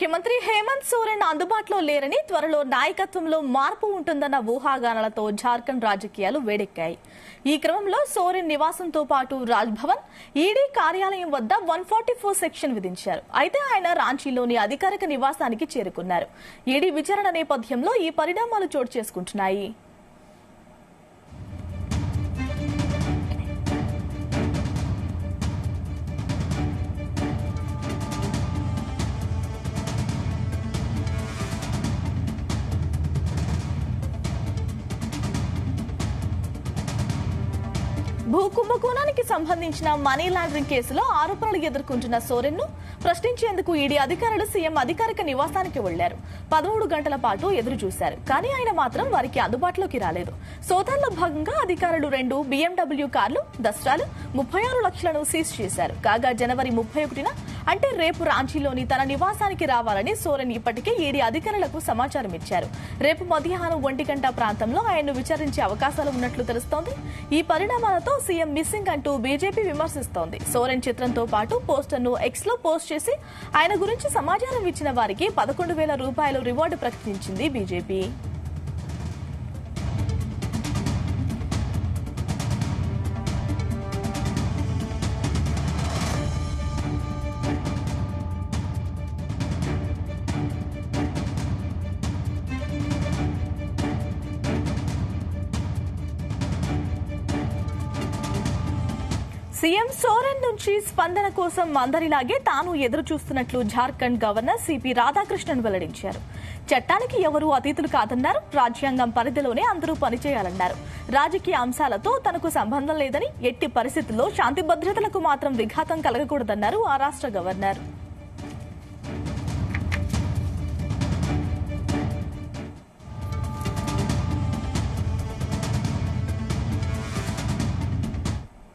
ముఖ్యమంత్రి హేమంత్ సోరెన్ అందుబాటులో లేరని త్వరలో నాయకత్వంలో మార్పు ఉంటుందన్న ఊహాగానాలతో జార్ఖండ్ రాజకీయాలు వేడెక్కాయి ఈ క్రమంలో సోరెన్ నివాసంతో పాటు రాజ్భవన్ ఈడీ కార్యాలయం వద్ద వన్ ఫార్టీ ఫోర్ సెక్షన్ విధించారు అయితే ఆయన రాంచీలోని అధికారిక నివాసానికి చేరుకున్నారు ఈడీ విచారణ నేపథ్యంలో ఈ పరిణామాలు చోటు చేసుకుంటున్నాయి భూ కుంభకోణానికి సంబంధించిన మనీ లాండరింగ్ కేసులో ఆరోపణలు ఎదుర్కొంటున్న సోరెన్ ను ప్రశ్నించేందుకు ఈడీ అధికారులు సీఎం అధికారిక నివాసానికి వెళ్లారు పదమూడు గంటల పాటు ఎదురు చూశారు కానీ ఆయన మాత్రం వారికి అందుబాటులోకి రాలేదు సోదాల్లో భాగంగా అధికారులు రెండు బీఎండబ్ల్యూ కార్లు దస్త్రాలు ముప్పై ఆరు లక్షలను సీజ్ చేశారు కాగా జనవరి ముప్పై ఒకటిన అంటే రేపు రాంచీలోని తన నివాసానికి రావాలని సోరెన్ ఇప్పటికే ఈడీ అధికారులకు సమాచారం ఇచ్చారు రేపు మధ్యాహ్నం ఒంటి గంట ప్రాంతంలో ఆయన్ను విచారించే అవకాశాలు ఉన్నట్లు తెలుస్తోంది ఈ పరిణామాలతో సీఎం మిస్సింగ్ అంటూ బీజేపీ విమర్శిస్తోంది సోరెన్ చిత్రంతో పాటు పోస్టర్ను ఎక్స్ లో పోస్ట్ చేసి ఆయన గురించి సమాచారం ఇచ్చిన వారికి పదకొండు వేల రూపాయలు రివార్డు ప్రకటించింది బీజేపీ సీఎం సోరెన్ నుంచి స్పందన కోసం అందరిలాగే తాను ఎదురు చూస్తున్నట్లు జార్ఖండ్ గవర్నర్ సిపి రాధాకృష్ణన్ వెల్లడించారు చట్టానికి ఎవరూ అతీతులు కాదన్నారు రాజ్యాంగం పరిధిలోనే అందరూ పనిచేయాలన్నారు రాజకీయ అంశాలతో తనకు సంబంధం లేదని ఎట్టి పరిస్థితుల్లో శాంతి భద్రతలకు మాత్రం విఘాతం కలగకూడదన్నారు ఆ రాష్ట్ర గవర్నర్